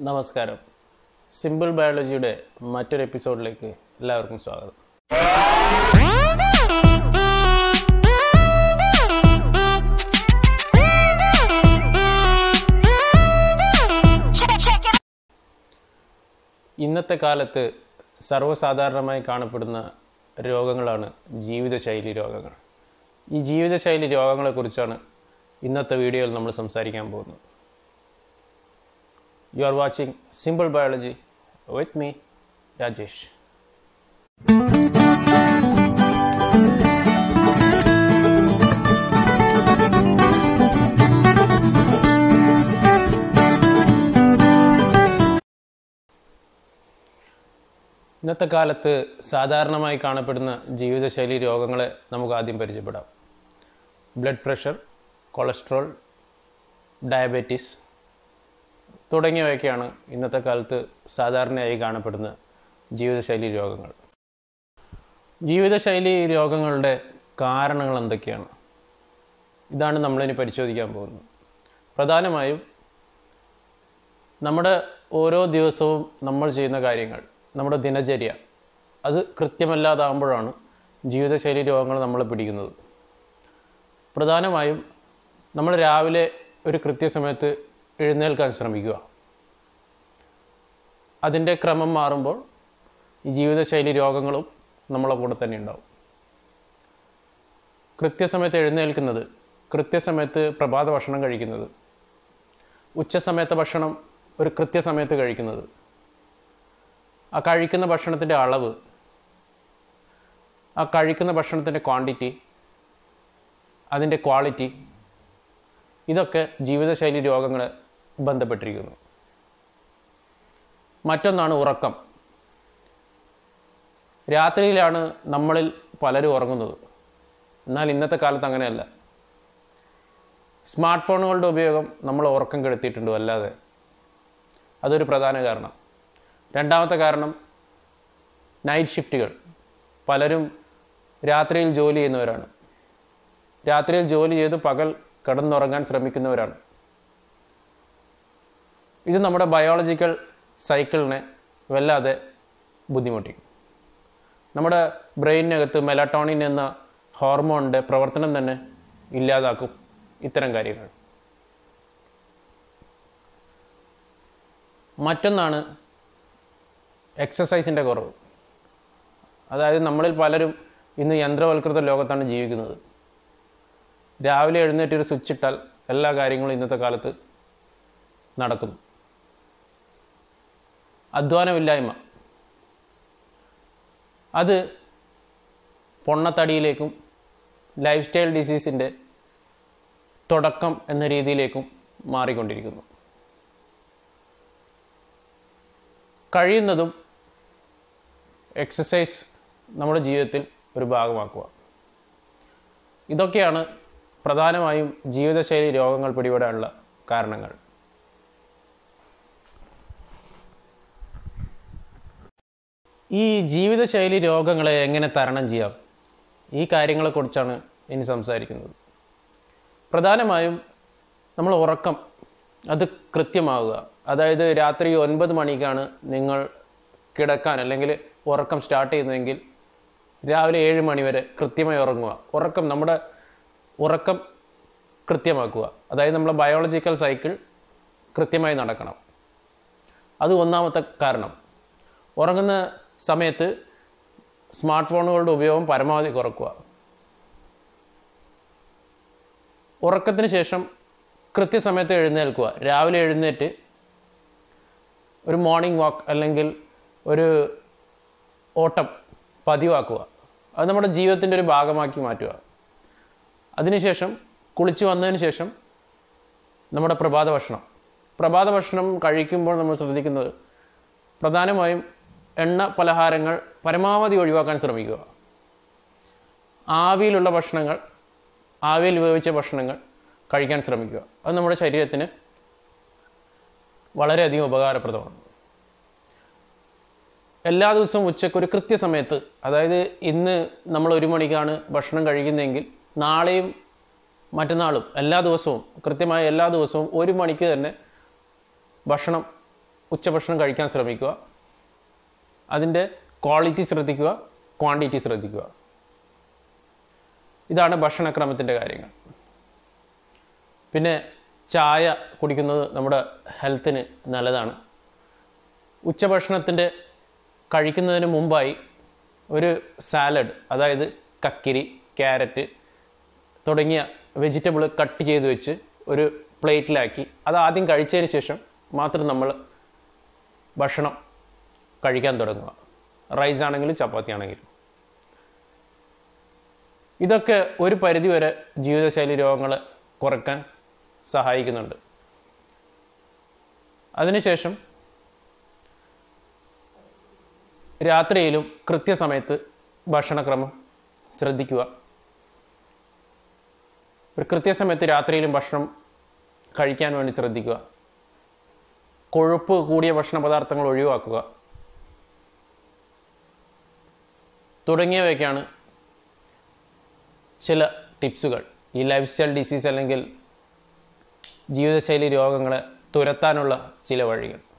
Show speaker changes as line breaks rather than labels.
നമസ്കാരം സിമ്പിൾ ബയോളജിയുടെ മറ്റൊരു എപ്പിസോഡിലേക്ക് എല്ലാവർക്കും സ്വാഗതം ഇന്നത്തെ കാലത്ത് സർവ്വസാധാരണമായി കാണപ്പെടുന്ന രോഗങ്ങളാണ് ജീവിതശൈലി രോഗങ്ങൾ ഈ ജീവിതശൈലി രോഗങ്ങളെക്കുറിച്ചാണ് ഇന്നത്തെ വീഡിയോയിൽ നമ്മൾ സംസാരിക്കാൻ പോകുന്നത് you are watching simple biology with me Rajesh ഇന്നത്തെ കാലത്ത് സാധാരണമായി കാണപ്പെടുന്ന ജീവിതശൈലി രോഗങ്ങളെ നമുക്ക് ആദ്യം പരിചയപ്പെടാം ബ്ലഡ് പ്രഷർ കൊളസ്ട്രോൾ ഡയബറ്റീസ് തുടങ്ങിയവയൊക്കെയാണ് ഇന്നത്തെ കാലത്ത് സാധാരണയായി കാണപ്പെടുന്ന ജീവിതശൈലി രോഗങ്ങൾ ജീവിതശൈലി രോഗങ്ങളുടെ കാരണങ്ങൾ എന്തൊക്കെയാണ് ഇതാണ് നമ്മളിനി പരിശോധിക്കാൻ പോകുന്നത് പ്രധാനമായും നമ്മുടെ ഓരോ ദിവസവും നമ്മൾ ചെയ്യുന്ന കാര്യങ്ങൾ നമ്മുടെ ദിനചര്യ അത് കൃത്യമല്ലാതാകുമ്പോഴാണ് ജീവിതശൈലി രോഗങ്ങൾ നമ്മളെ പിടിക്കുന്നത് പ്രധാനമായും നമ്മൾ രാവിലെ ഒരു കൃത്യസമയത്ത് എഴുന്നേൽക്കാൻ ശ്രമിക്കുക അതിൻ്റെ ക്രമം മാറുമ്പോൾ ഈ ജീവിതശൈലി രോഗങ്ങളും നമ്മളെ കൂടെ തന്നെ ഉണ്ടാവും കൃത്യസമയത്ത് എഴുന്നേൽക്കുന്നത് കൃത്യസമയത്ത് പ്രഭാത ഭക്ഷണം കഴിക്കുന്നത് ഉച്ചസമയത്തെ ഭക്ഷണം ഒരു കൃത്യസമയത്ത് കഴിക്കുന്നത് ആ കഴിക്കുന്ന ഭക്ഷണത്തിൻ്റെ അളവ് ആ കഴിക്കുന്ന ഭക്ഷണത്തിൻ്റെ ക്വാണ്ടിറ്റി അതിൻ്റെ ക്വാളിറ്റി ഇതൊക്കെ ജീവിതശൈലി രോഗങ്ങളെ ബന്ധപ്പെട്ടിരിക്കുന്നു മറ്റൊന്നാണ് ഉറക്കം രാത്രിയിലാണ് നമ്മളിൽ പലരും ഉറങ്ങുന്നത് എന്നാൽ ഇന്നത്തെ കാലത്ത് അങ്ങനെയല്ല സ്മാർട്ട് ഫോണുകളുടെ ഉപയോഗം നമ്മൾ ഉറക്കം കെടുത്തിയിട്ടുണ്ട് അല്ലാതെ അതൊരു പ്രധാന കാരണം രണ്ടാമത്തെ കാരണം നൈറ്റ് ഷിഫ്റ്റുകൾ പലരും രാത്രിയിൽ ജോലി ചെയ്യുന്നവരാണ് രാത്രിയിൽ ജോലി ചെയ്ത് പകൽ കിടന്നുറങ്ങാൻ ശ്രമിക്കുന്നവരാണ് ഇത് നമ്മുടെ ബയോളജിക്കൽ സൈക്കിളിനെ വല്ലാതെ ബുദ്ധിമുട്ടിക്കും നമ്മുടെ ബ്രെയിനകത്ത് മെലട്ടോണിൻ എന്ന ഹോർമോണിൻ്റെ പ്രവർത്തനം തന്നെ ഇല്ലാതാക്കും ഇത്തരം കാര്യങ്ങൾ മറ്റൊന്നാണ് എക്സസൈസിൻ്റെ കുറവ് അതായത് നമ്മളിൽ പലരും ഇന്ന് യന്ത്രവൽകൃത ലോകത്താണ് ജീവിക്കുന്നത് രാവിലെ എഴുന്നേറ്റ് ഒരു സ്വിച്ച് ഇട്ടാൽ എല്ലാ കാര്യങ്ങളും ഇന്നത്തെ കാലത്ത് നടക്കുന്നു അധ്വാനമില്ലായ്മ അത് പൊണ്ണത്തടിയിലേക്കും ലൈഫ് സ്റ്റൈൽ ഡിസീസിൻ്റെ തുടക്കം എന്ന രീതിയിലേക്കും മാറിക്കൊണ്ടിരിക്കുന്നു കഴിയുന്നതും എക്സസൈസ് നമ്മുടെ ജീവിതത്തിൽ ഒരു ഭാഗമാക്കുക ഇതൊക്കെയാണ് പ്രധാനമായും ജീവിതശൈലി രോഗങ്ങൾ പിടിപെടാനുള്ള കാരണങ്ങൾ ഈ ജീവിതശൈലി രോഗങ്ങളെ എങ്ങനെ തരണം ചെയ്യാം ഈ കാര്യങ്ങളെക്കുറിച്ചാണ് ഇനി സംസാരിക്കുന്നത് പ്രധാനമായും നമ്മൾ ഉറക്കം അത് കൃത്യമാവുക അതായത് രാത്രി ഒൻപത് മണിക്കാണ് നിങ്ങൾ കിടക്കാൻ അല്ലെങ്കിൽ ഉറക്കം സ്റ്റാർട്ട് ചെയ്യുന്നതെങ്കിൽ രാവിലെ ഏഴ് മണി വരെ കൃത്യമായി ഉറങ്ങുക ഉറക്കം നമ്മുടെ ഉറക്കം കൃത്യമാക്കുക അതായത് നമ്മളെ ബയോളജിക്കൽ സൈക്കിൾ കൃത്യമായി നടക്കണം അത് ഒന്നാമത്തെ കാരണം ഉറങ്ങുന്ന സമയത്ത് സ്മാർട്ട് ഫോണുകളുടെ ഉപയോഗം പരമാവധി കുറക്കുക ഉറക്കത്തിന് ശേഷം കൃത്യസമയത്ത് എഴുന്നേൽക്കുക രാവിലെ എഴുന്നേറ്റ് ഒരു മോർണിംഗ് വാക്ക് അല്ലെങ്കിൽ ഒരു ഓട്ടം പതിവാക്കുക അത് നമ്മുടെ ജീവിതത്തിൻ്റെ ഒരു ഭാഗമാക്കി മാറ്റുക അതിനുശേഷം കുളിച്ച് വന്നതിന് ശേഷം നമ്മുടെ പ്രഭാത ഭക്ഷണം പ്രഭാത ഭക്ഷണം കഴിക്കുമ്പോൾ നമ്മൾ ശ്രദ്ധിക്കുന്നത് പ്രധാനമായും എണ്ണ പലഹാരങ്ങൾ പരമാവധി ഒഴിവാക്കാൻ ശ്രമിക്കുക ആവിയിലുള്ള ഭക്ഷണങ്ങൾ ആവിയിൽ വേവിച്ച ഭക്ഷണങ്ങൾ കഴിക്കാൻ ശ്രമിക്കുക അത് നമ്മുടെ ശരീരത്തിന് വളരെയധികം ഉപകാരപ്രദമാണ് എല്ലാ ദിവസവും ഉച്ചയ്ക്ക് ഒരു കൃത്യസമയത്ത് അതായത് ഇന്ന് നമ്മൾ ഒരു മണിക്കാണ് ഭക്ഷണം കഴിക്കുന്നതെങ്കിൽ നാളെയും മറ്റന്നാളും എല്ലാ ദിവസവും കൃത്യമായ എല്ലാ ദിവസവും ഒരു മണിക്ക് തന്നെ ഭക്ഷണം ഉച്ചഭക്ഷണം കഴിക്കാൻ ശ്രമിക്കുക അതിൻ്റെ ക്വാളിറ്റി ശ്രദ്ധിക്കുക ക്വാണ്ടിറ്റി ശ്രദ്ധിക്കുക ഇതാണ് ഭക്ഷണക്രമത്തിൻ്റെ കാര്യങ്ങൾ പിന്നെ ചായ കുടിക്കുന്നത് നമ്മുടെ ഹെൽത്തിന് നല്ലതാണ് ഉച്ചഭക്ഷണത്തിൻ്റെ കഴിക്കുന്നതിന് മുമ്പായി ഒരു സാലഡ് അതായത് കക്കിരി ക്യാരറ്റ് തുടങ്ങിയ വെജിറ്റബിൾ കട്ട് ചെയ്ത് വെച്ച് ഒരു പ്ലേറ്റിലാക്കി അത് ആദ്യം കഴിച്ചതിന് ശേഷം മാത്രം നമ്മൾ ഭക്ഷണം കഴിക്കാൻ തുടങ്ങുക റൈസ് ആണെങ്കിലും ചപ്പാത്തി ആണെങ്കിലും ഇതൊക്കെ ഒരു പരിധിവരെ ജീവിതശൈലി രോഗങ്ങൾ കുറയ്ക്കാൻ സഹായിക്കുന്നുണ്ട് അതിനുശേഷം രാത്രിയിലും കൃത്യസമയത്ത് ഭക്ഷണക്രമം ശ്രദ്ധിക്കുക ഒരു കൃത്യസമയത്ത് രാത്രിയിലും ഭക്ഷണം കഴിക്കാൻ വേണ്ടി ശ്രദ്ധിക്കുക കൊഴുപ്പ് കൂടിയ ഭക്ഷണ പദാർത്ഥങ്ങൾ ഒഴിവാക്കുക തുടങ്ങിയവയൊക്കെയാണ് ചില ടിപ്സുകൾ ഈ ലൈഫ് സ്റ്റൈൽ ഡിസീസ് അല്ലെങ്കിൽ ജീവിതശൈലി രോഗങ്ങളെ തുരത്താനുള്ള ചില വഴികൾ